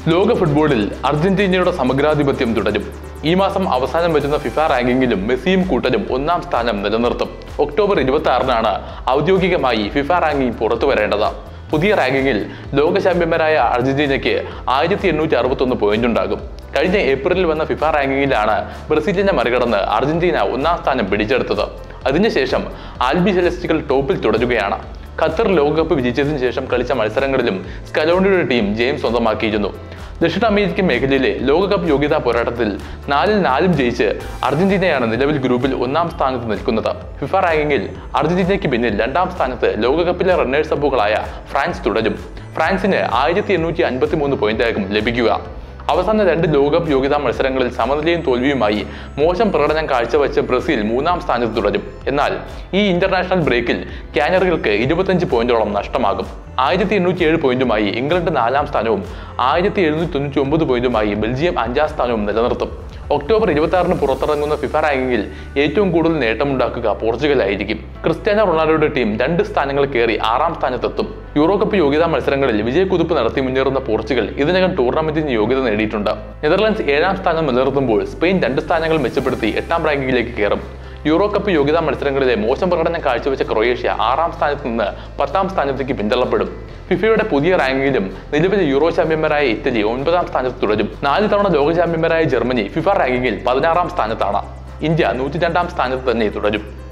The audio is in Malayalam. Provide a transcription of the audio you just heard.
ലോക ഫുട്ബോളിൽ അർജന്റീനയുടെ സമഗ്രാധിപത്യം തുടരും ഈ മാസം അവസാനം വരുന്ന ഫിഫ റാങ്കിങ്ങിലും മെസ്സിയും കൂട്ടരും ഒന്നാം സ്ഥാനം നിലനിർത്തും ഒക്ടോബർ ഇരുപത്തി ആറിനാണ് ഔദ്യോഗികമായി ഫിഫ റാങ്കിംഗ് പുറത്തു വരേണ്ടത് പുതിയ റാങ്കിങ്ങിൽ ലോക ചാമ്പ്യന്മാരായ അർജന്റീനയ്ക്ക് ആയിരത്തി എണ്ണൂറ്റി അറുപത്തൊന്ന് പോയിന്റ് ഉണ്ടാകും കഴിഞ്ഞ ഏപ്രിലിൽ വന്ന ഫിഫ റാങ്കിങ്ങിലാണ് ബ്രസീലിനെ മറികടന്ന് അർജന്റീന ഒന്നാം സ്ഥാനം പിടിച്ചെടുത്തത് അതിനുശേഷം ആൽബി സെലസ്റ്റികൾ ടോപ്പിൽ തുടരുകയാണ് ഖത്തർ ലോകകപ്പ് വിജയിച്ചതിനു ശേഷം കളിച്ച മത്സരങ്ങളിലും സ്കലോണിയുടെ ടീം ജെയിംസ് സ്വന്തമാക്കിയിരുന്നു ദക്ഷിണ അമേരിക്കൻ മേഖലയിലെ ലോകകപ്പ് യോഗ്യതാ പോരാട്ടത്തിൽ നാലിൽ നാലും ജയിച്ച് അർജന്റീനയാണ് നിലവിൽ ഗ്രൂപ്പിൽ ഒന്നാം സ്ഥാനത്ത് നിൽക്കുന്നത് ഫിഫ റാങ്കിങ്ങിൽ അർജന്റീനയ്ക്ക് പിന്നിൽ രണ്ടാം സ്ഥാനത്ത് ലോകകപ്പിലെ റണ്ണേഴ്സ് അപ്പുകളായ ഫ്രാൻസ് തുടരും ഫ്രാൻസിന് ആയിരത്തി എണ്ണൂറ്റി അൻപത്തി മൂന്ന് പോയിന്റാകും ലഭിക്കുക അവസാന രണ്ട് ലോകകപ്പ് യോഗ്യതാ മത്സരങ്ങളിൽ സമനിലയും തോൽവിയുമായി മോശം പ്രകടനം കാഴ്ചവെച്ച ബ്രസീൽ മൂന്നാം സ്ഥാനത്ത് തുടരും എന്നാൽ ഈ ഇന്റർനാഷണൽ ബ്രേക്കിൽ കാനറികൾക്ക് ഇരുപത്തഞ്ച് പോയിന്റോളം നഷ്ടമാകും ആയിരത്തി എണ്ണൂറ്റി ഏഴ് പോയിന്റുമായി ഇംഗ്ലണ്ട് നാലാം സ്ഥാനവും ആയിരത്തി എഴുന്നൂറ്റി തൊണ്ണൂറ്റി ഒമ്പത് പോയിന്റുമായി ബെൽജിയം അഞ്ചാം സ്ഥാനവും നിലനിർത്തും ഒക്ടോബർ ഇരുപത്തി ആറിന് പുറത്തിറങ്ങുന്ന ഫിഫ റാങ്കിങ്ങിൽ ഏറ്റവും കൂടുതൽ നേട്ടമുണ്ടാക്കുക പോർച്ചുഗലായിരിക്കും ക്രിസ്ത്യാനോ റൊണാൾഡോയുടെ ടീം രണ്ട് സ്ഥാനങ്ങൾ കയറി ആറാം സ്ഥാനത്തെത്തും യൂറോ കപ്പ് യോഗ്യതാ മത്സരങ്ങളിൽ വിജയക്കുതിപ്പ് നടത്തി മുന്നേറുന്ന പോർച്ചുഗൽ ഇതിനകം ടൂർണമെന്റിന് യോഗ്യത നേടിയിട്ടുണ്ട് നെതർലൻഡ്സ് ഏഴാം സ്ഥാനം നിലനിർത്തുമ്പോൾ സ്പെയിൻ രണ്ട് സ്ഥാനങ്ങൾ മെച്ചപ്പെടുത്തി എട്ടാം റാങ്കിങ്ങിലേക്ക് കയറും യൂറോ കപ്പ് യോഗ്യതാ മത്സരങ്ങളിലെ മോശം പ്രകടനം കാഴ്ചവെച്ച ക്രൊയേഷ്യ ആറാം സ്ഥാനത്ത് നിന്ന് പത്താം സ്ഥാനത്തേക്ക് പിന്തള്ളപ്പെടും ഫിഫയുടെ പുതിയ റാങ്കിങ്ങിലും നിലവിലെ യൂറോ ചാമ്പ്യന്മാരായ ഇറ്റലി ഒൻപതാം സ്ഥാനത്ത് തുടരും നാല് തവണ ലോക ചാമ്പ്യന്മാരായ ജർമ്മനി ഫിഫ റാങ്കിങ്ങിൽ പതിനാറാം സ്ഥാനത്താണ് ഇന്ത്യ നൂറ്റി രണ്ടാം സ്ഥാനത്ത് തന്നെ തുടരും